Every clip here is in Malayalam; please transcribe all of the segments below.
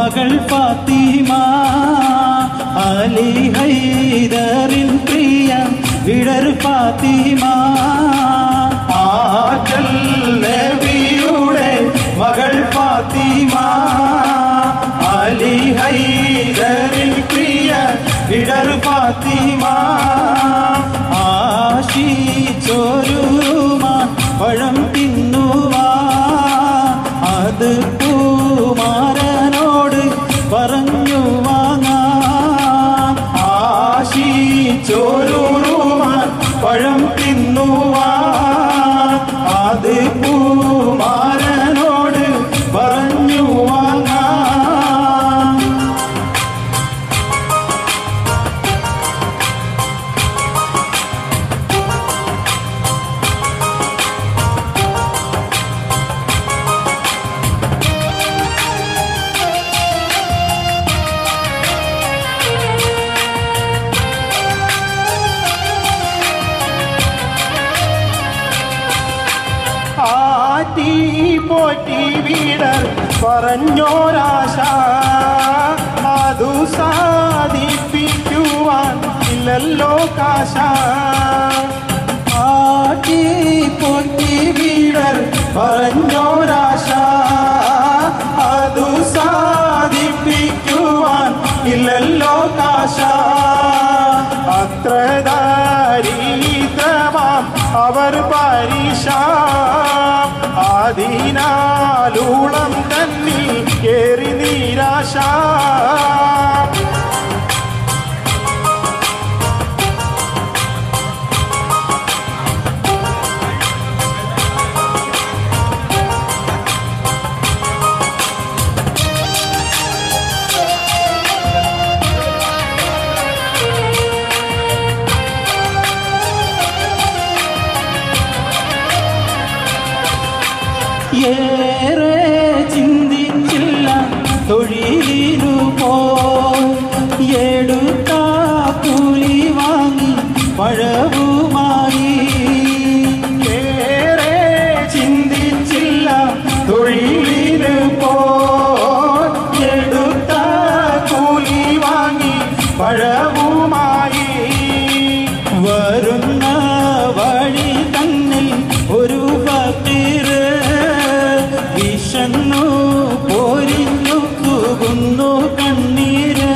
മകൾ ഫാത്തിമ അലി ഹൈദറിൻ പ്രിയ വിടർ ഫാത്തിമ ആറ്റൽ നബിയുടെ മകൾ ഫാത്തിമ അലി ഹൈദറിൻ പ്രിയ വിടർ ഫാത്തിമ ആശിച്ചോരുമാൻ പഴം തിന്നുവാ അത് പൂമാരനോട് പറഞ്ഞു വാങ്ങാം ആശിച്ചോരുമാൻ പഴം തിന്നുവാ അത് പൂമാരനോട് പറഞ്ഞു വാങ്ങാം ആറ്റി പോറ്റി വീടർ പറഞ്ഞോരാശ അതു സാധിപ്പിക്കുവാൻ ഇല്ലല്ലോ കാശ ആട്ടി പൊട്ടി വീടർ പറഞ്ഞോരാശ അതു സാധിപ്പിക്കുവാൻ ഇല്ലല്ലോ കാശ അത്ര ദാരിദ്രമാം അവർ പരീക്ഷ ആദിനാലൂളം തന്നിൽ കേറി നിരാശ ഏറെ ചിന്തിച്ചില്ല തൊഴിലിനു പോ എടുത്ത കൂലി വാങ്ങി പഴവുമായി ഏറെ ചിന്തിച്ചില്ല തൊഴിലിന് പോ എടുത്ത കൂലി വാങ്ങി പഴവുമായി വരുന്ന വഴി തന്നിൽ ഒരു ഫക്കീറ് വിഷന്നു പോരിഞ്ഞു തൂകുന്നു കണ്ണീര്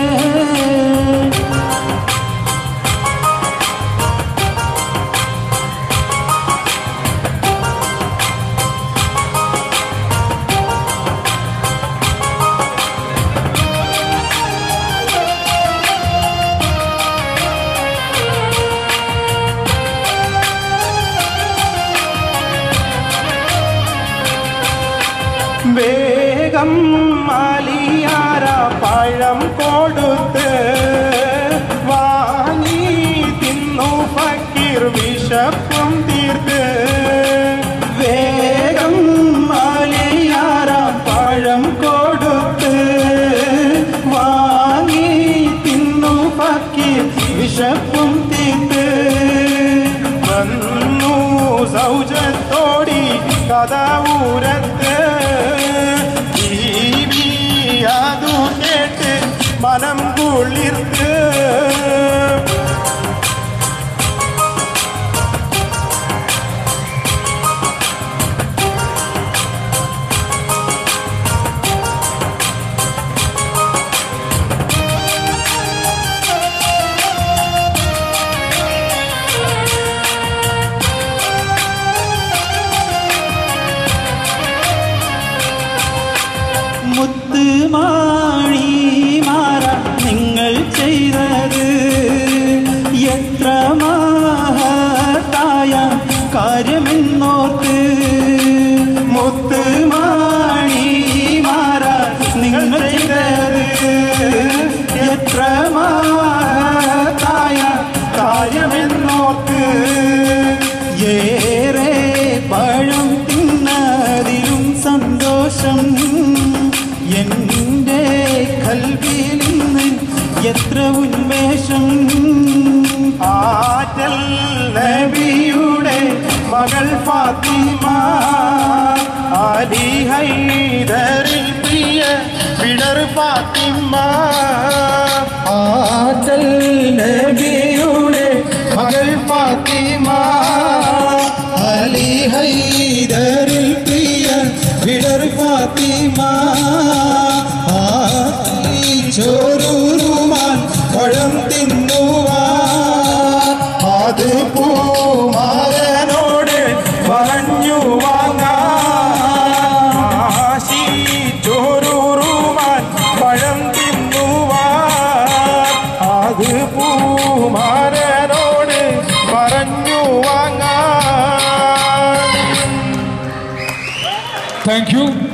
വേഗം മാലിയാര പഴം കൊടുത്ത് വാങ്ങി തിന്നു ഫക്കീർ വിശപ്പും തീർത്ത് വേഗം മാലിയാര പഴം കൊടുത്ത് വാങ്ങി തിന്നു ഫക്കീർ വിശപ്പും തീർത്ത് വന്നു സൗജത്തോടി കഥ ഊരത്ത് ജീവി അതു കേട്ട് മനം കുളിർത്ത് മുത്തുമാഴി മാറ നിങ്ങൾ ചെയ്യ മകൾ ഫാത്തിമ അലി ഹൈദറിൽ പ്രിയ വിടർ ഫാത്തിമ ആറ്റൽ നബിയുടെ മകൾ ഫാത്തിമ അലി ഹൈദറിൽ പ്രിയ വിടർ ഫാത്തിമ ചോരൂരുമാൻ പഴം തിന്നുവാൻ അത് പൂമാരനോട് പറഞ്ഞു വാങ്ങാശി ചോരൂറുമാൻ പഴം തിന്നുവാൻ അത് പൂമാരനോട് പറഞ്ഞു വാങ്ങാൻ താങ്ക് യു